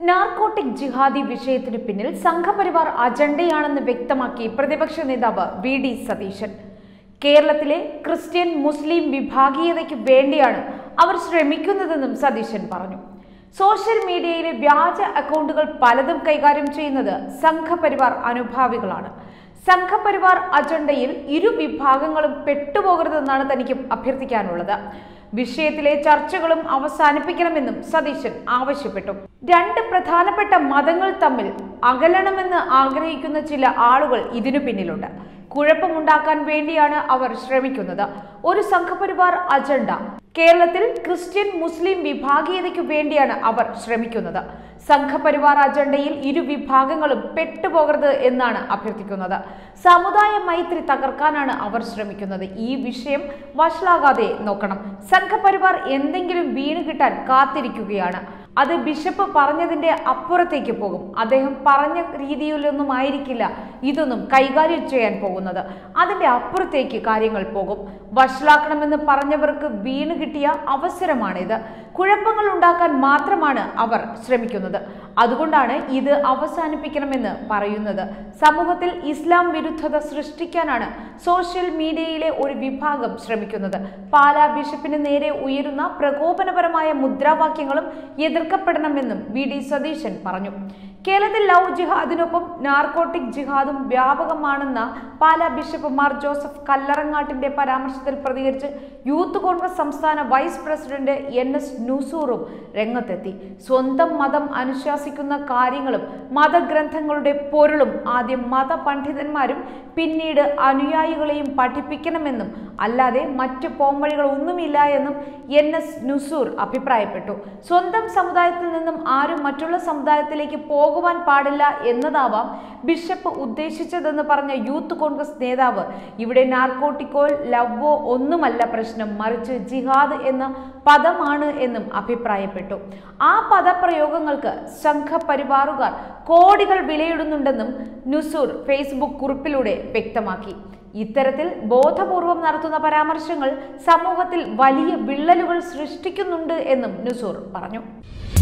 narcotic ജിഹാദി വിഷയത്തിന് പിന്നിൽ സംഘപരിവാർ അജണ്ടയാണെന്ന് വ്യക്തമാക്കി പ്രതിപക്ഷ നേതാവ് വി ഡി സതീശൻ കേരളത്തിലെ ക്രിസ്ത്യൻ മുസ്ലിം വിഭാഗീയതയ്ക്ക് വേണ്ടിയാണ് അവർ ശ്രമിക്കുന്നതെന്നും സതീശൻ പറഞ്ഞു സോഷ്യൽ മീഡിയയിലെ വ്യാജ അക്കൗണ്ടുകൾ പലതും കൈകാര്യം ചെയ്യുന്നത് സംഘപരിവാർ അനുഭാവികളാണ് സംഘപരിവാർ അജണ്ടയിൽ ഇരു വിഭാഗങ്ങളും പെട്ടുപോകരുതെന്നാണ് തനിക്ക് അഭ്യർത്ഥിക്കാനുള്ളത് വിഷയത്തിലെ ചർച്ചകളും അവസാനിപ്പിക്കണമെന്നും സതീശൻ ആവശ്യപ്പെട്ടു രണ്ട് പ്രധാനപ്പെട്ട മതങ്ങൾ തമ്മിൽ അകലണമെന്ന് ആഗ്രഹിക്കുന്ന ചില ആളുകൾ ഇതിനു പിന്നിലുണ്ട് കുഴപ്പമുണ്ടാക്കാൻ വേണ്ടിയാണ് അവർ ശ്രമിക്കുന്നത് ഒരു സംഘപരിവാർ അജണ്ട കേരളത്തിൽ ക്രിസ്ത്യൻ മുസ്ലിം വിഭാഗീയതയ്ക്കു വേണ്ടിയാണ് അവർ ശ്രമിക്കുന്നത് സംഘപരിവാർ അജണ്ടയിൽ ഇരു വിഭാഗങ്ങളും പെട്ടുപോകരുത് എന്നാണ് അഭ്യർത്ഥിക്കുന്നത് സമുദായ മൈത്രി തകർക്കാനാണ് അവർ ശ്രമിക്കുന്നത് ഈ വിഷയം വഷളാകാതെ നോക്കണം സംഘപരിവാർ എന്തെങ്കിലും വീണ് കിട്ടാൻ കാത്തിരിക്കുകയാണ് അത് ബിഷപ്പ് പറഞ്ഞതിന്റെ അപ്പുറത്തേക്ക് പോകും അദ്ദേഹം പറഞ്ഞ രീതിയിലൊന്നും ആയിരിക്കില്ല ഇതൊന്നും കൈകാര്യം ചെയ്യാൻ പോകുന്നത് അതിന്റെ അപ്പുറത്തേക്ക് കാര്യങ്ങൾ പോകും വഷളാക്കണമെന്ന് പറഞ്ഞവർക്ക് വീണ് കിട്ടിയ അവസരമാണിത് കുഴപ്പങ്ങൾ ഉണ്ടാക്കാൻ മാത്രമാണ് അവർ ശ്രമിക്കുന്നത് അതുകൊണ്ടാണ് ഇത് അവസാനിപ്പിക്കണമെന്ന് പറയുന്നത് സമൂഹത്തിൽ ഇസ്ലാം വിരുദ്ധത സൃഷ്ടിക്കാനാണ് സോഷ്യൽ മീഡിയയിലെ ഒരു വിഭാഗം ശ്രമിക്കുന്നത് പാലാ ബിഷപ്പിന് നേരെ ഉയരുന്ന പ്രകോപനപരമായ മുദ്രാവാക്യങ്ങളും എതിർക്കപ്പെടണമെന്നും വി ഡി സതീശൻ പറഞ്ഞു കേരളത്തിൽ ലവ് ജിഹാദിനൊപ്പം നാർക്കോട്ടിക് ജിഹാദും വ്യാപകമാണെന്ന പാലാ ബിഷപ്പ് മാർ ജോസഫ് കല്ലറങ്ങാട്ടിന്റെ പരാമർശത്തിൽ പ്രതികരിച്ച് യൂത്ത് കോൺഗ്രസ് സംസ്ഥാന വൈസ് പ്രസിഡന്റ് എൻ എസ് നൂസൂറും രംഗത്തെത്തി സ്വന്തം മതം അനുശാസിക്കുന്ന കാര്യങ്ങളും മതഗ്രന്ഥങ്ങളുടെ പൊരുളും ആദ്യം മതപണ്ഡിതന്മാരും പിന്നീട് അനുയായികളെയും പഠിപ്പിക്കണമെന്നും അല്ലാതെ മറ്റ് പോംവഴികൾ ഒന്നുമില്ല എന്നും എൻ എസ് നുസൂർ അഭിപ്രായപ്പെട്ടു സ്വന്തം സമുദായത്തിൽ നിന്നും ആരും മറ്റുള്ള സമുദായത്തിലേക്ക് പോകുവാൻ പാടില്ല എന്നതാവാം ബിഷപ്പ് ഉദ്ദേശിച്ചതെന്ന് പറഞ്ഞ യൂത്ത് കോൺഗ്രസ് നേതാവ് ഇവിടെ നാർക്കോട്ടിക്കോ ലവോ ഒന്നുമല്ല പ്രശ്നം മറിച്ച് ജിഹാദ് എന്ന പദമാണ് എന്നും അഭിപ്രായപ്പെട്ടു ആ പദപ്രയോഗങ്ങൾക്ക് സംഘപരിവാറുകാർ കോടികൾ വിലയിടുന്നുണ്ടെന്നും നുസൂർ ഫേസ്ബുക്ക് കുറിപ്പിലൂടെ വ്യക്തമാക്കി ഇത്തരത്തിൽ ബോധപൂർവം നടത്തുന്ന പരാമർശങ്ങൾ സമൂഹത്തിൽ വലിയ വിള്ളലുകൾ സൃഷ്ടിക്കുന്നുണ്ട് എന്നും നുസൂർ പറഞ്ഞു